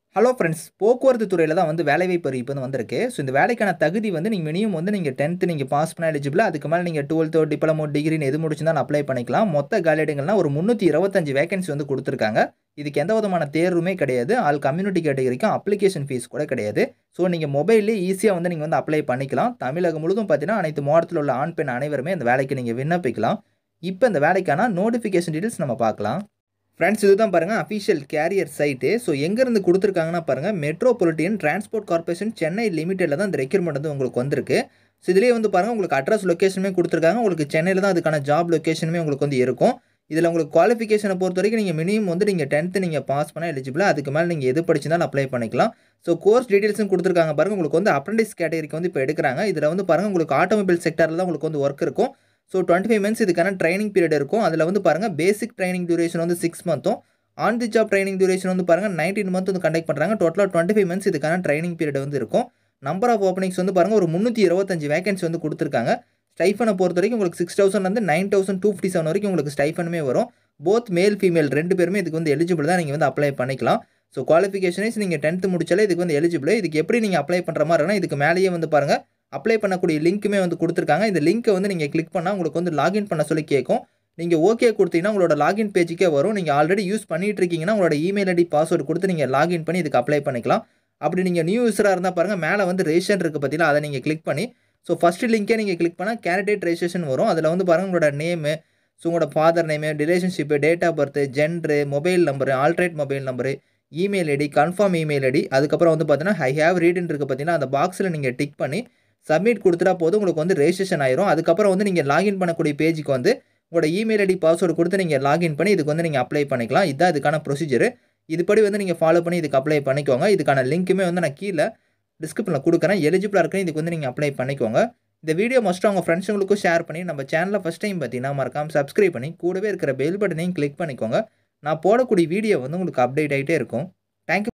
hello friends போக்குவரத்து துறையில் தான் வந்து வேலைவாய்ப்பு அறிவிப்பு வந்து வந்திருக்கு ஸோ இந்த வேலைக்கான தகுதி வந்து நீங்கள் மினிமம் வந்து நீங்கள் டென்த்து நீங்கள் பாஸ் பண்ண எலிஜிபிள் அதுக்கு மேலே நீங்கள் டுவெல்த்தோ டிப்ளமோ டிகிரின்னு எது முடிச்சிருந்தாலும் அப்ளை பண்ணிக்கலாம் மொத்த காலியிடங்கள்னா ஒரு முந்நூற்றி இருபத்தஞ்சு வேகன்சி வந்து கொடுத்துருக்காங்க இதுக்கு எந்த விதமான தேர்வுமே கிடையாது ஆல் கம்யூனிட்டி கேட்டகரிக்கும் அப்ளிகேஷன் ஃபீஸ் கூட கிடையாது ஸோ நீங்கள் மொபைல்லே ஈஸியாக வந்து நீங்கள் வந்து அப்ளை பண்ணிக்கலாம் தமிழகம் முழுதும் பார்த்தீங்கன்னா அனைத்து மாவட்டத்தில் உள்ள ஆண் பெண் அனைவருமே இந்த வேலைக்கு நீங்கள் விண்ணப்பிக்கலாம் இப்போ இந்த வேலைக்கான நோட்டிஃபிகேஷன் டீட்டெயில்ஸ் நம்ம பார்க்கலாம் ஃப்ரெண்ட்ஸ் இதுதான் பாருங்கள் அஃபிஷியல் கேரியர் சைட்டு ஸோ எங்கேருந்து கொடுத்துருக்காங்கன்னா பாருங்கள் மெட்ரோபொலிட்டியன் டிரான்ஸ்போர்ட் கார்பரேஷன் சென்னை லிமிட்டெடில் தான் இந்த ரெக்யூர்மெண்ட் வந்து உங்களுக்கு வந்திருக்கு ஸோ இதுலேயே வந்து பாருங்கள் உங்களுக்கு அட்ரஸ் லொக்கேஷனுமே கொடுத்துருக்காங்க உங்களுக்கு சென்னையில் தான் அதுக்கான ஜாப் லொக்கேஷனுமே உங்களுக்கு வந்து இருக்கும் இதில் உங்களுக்கு குவாலிஃபிகேஷனை பொறுத்த வரைக்கும் நீங்கள் மினிமம் வந்து நீங்கள் டென்த்து நீங்கள் பாஸ் பண்ண எலிஜிபிள் அதுக்கு மேலே நீங்கள் எது படிச்சிருந்தாலும் அப்ளை பண்ணிக்கலாம் ஸோ கோர்ஸ் டீட்டெயில்ஸும் கொடுத்துருக்காங்க பாருங்கள் உங்களுக்கு வந்து அப்ரண்டிஸ் கேட்டகரிக்கு வந்து இப்போ எடுக்கிறாங்க இதில் வந்து பாருங்கள் உங்களுக்கு ஆட்டோமொபைல் செக்டரில் தான் உங்களுக்கு வந்து ஒர்க் இருக்கும் ஸோ டுவெண்ட்டி ஃபைவ் மந்த்ஸ் இதுக்கான ட்ரைனிங் பீரியட் இருக்கும் அதில் வந்து பாருங்கள் பேசிக் ட்ரைனிங் டியூரேஷன் வந்து சிக்ஸ் மந்த்தும் on the job training duration வந்து பாருங்கள் நைன்டீன் மந்த் வந்து கண்டக்ட் பண்ணுறாங்க டோட்டலாக டுவெண்ட்டி ஃபைவ் மந்த்ஸ் இதுக்கான ட்ரைனிங் பீரியட் வந்து இருக்கும் நம்பர் ஆஃப் ஓப்பனிங்ஸ் வந்து பாருங்கள் ஒரு முந்நூற்றி இருபத்தஞ்சு வேகன்சி வந்து கொடுத்துருக்காங்க ஸ்டைஃபனை பொறுத்த வரைக்கும் உங்களுக்கு சிக்ஸ் தௌசண்ட்லேருந்து nine thousand two fifty seven வரைக்கும் உங்களுக்கு ஸ்டைஃபனுமே வரும் போத் மேல் ஃபீமேல் ரெண்டு பேருமே இதுக்கு வந்து எலிஜிபிள் தான் நீங்கள் வந்து அப்ளை பண்ணிக்கலாம் ஸோ குவாலிஃபிகேஷனைஸ் நீங்கள் டென்த்து முடிச்சாலே இதுக்கு வந்து எலிஜிபிள் இதுக்கு எப்படி நீங்கள் அப்ளை பண்ணுற மாதிரி இருக்குன்னா இதுக்கு மேலேயே வந்து பாருங்கள் அப்ளை பண்ணக்கூடிய லிங்க்குமே வந்து கொடுத்துருக்காங்க இந்த லிங்க்கை வந்து நீங்கள் கிளிக் பண்ணால் உங்களுக்கு வந்து லாகின் பண்ண சொல்லி கேட்கும் நீங்கள் ஓகே கொடுத்தீங்கன்னா உங்களோட லாகின் பேஜுக்கே வரும் நீங்கள் ஆல்ரெடி யூஸ் பண்ணிட்டு இருக்கீங்கன்னா உங்களோட இமெயில் ஐடி பாஸ்வேர்டு கொடுத்து நீங்கள் லாகின் பண்ணி இதுக்கு அப்ளை பண்ணிக்கலாம் அப்படி நீங்கள் நியூ யூஸராக இருந்தால் பாருங்கள் மேலே வந்து ரெஜிஸ்டர் இருக்குது பார்த்தீங்கன்னா அதை நீங்கள் கிளிக் பண்ணி ஸோ ஃபஸ்ட்டு லிங்கே நீங்கள் கிளிக் பண்ணால் கேண்டிடேட் ரெஜிஸ்ட்ரேஷன் வரும் அதில் வந்து பாருங்கள் உங்களோட நேமு ஸோ உங்களோட father name relationship date of birth gender mobile number alternate mobile number email ID confirm email ID அதுக்கப்புறம் வந்து பார்த்தீங்கன்னா ஐ ஹேவ் ரீடுன்னு இருக்குது பார்த்தீங்கன்னா அந்த பாக்ஸில் நீங்கள் டிக் பண்ணி சப்மிட் கொடுத்துட்டா போதும் உங்களுக்கு வந்து ரெஜிஸ்ட்ரேஷன் ஆயிரும் அதுக்கப்புறம் வந்து நீங்கள் லாகின் பண்ணக்கூடிய பேஜுக்கு வந்து உங்களோட இமெயில் ஐடி பாஸ்வேர்டு கொடுத்து நீங்கள் லாகின் பண்ணி இதுக்கு வந்து நீங்கள் அப்ளை பண்ணிக்கலாம் இதுதான் இதுக்கான ப்ரொசீஜர் இதுபடி வந்து நீங்கள் ஃபாலோ பண்ணி இதுக்கு அப்ளை பண்ணிக்கோங்க இதுக்கான லிங்க்குமே வந்து நான் கீழே டிஸ்கிரிப்ஷனில் கொடுக்குறேன் எலிஜிபிளாக இருக்கேன் இதுக்கு வந்து நீங்கள் அப்ளை பண்ணிக்கோங்க இந்த வீடியோ மஸ்ட்டு அவங்க ஃப்ரெண்ட்ஸுங்களுக்கும் ஷேர் பண்ணி நம்ம சேனலில் ஃபஸ்ட் டைம் பார்த்தீங்கன்னா மறக்காமல் சப்ஸ்கிரைப் பண்ணி கூடவே இருக்கிற பெல் பட்டனையும் கிளிக் பண்ணிக்கோங்க நான் போடக்கூடிய வீடியோ வந்து உங்களுக்கு அப்டேட் ஆகிட்டே இருக்கும் தேங்க்யூ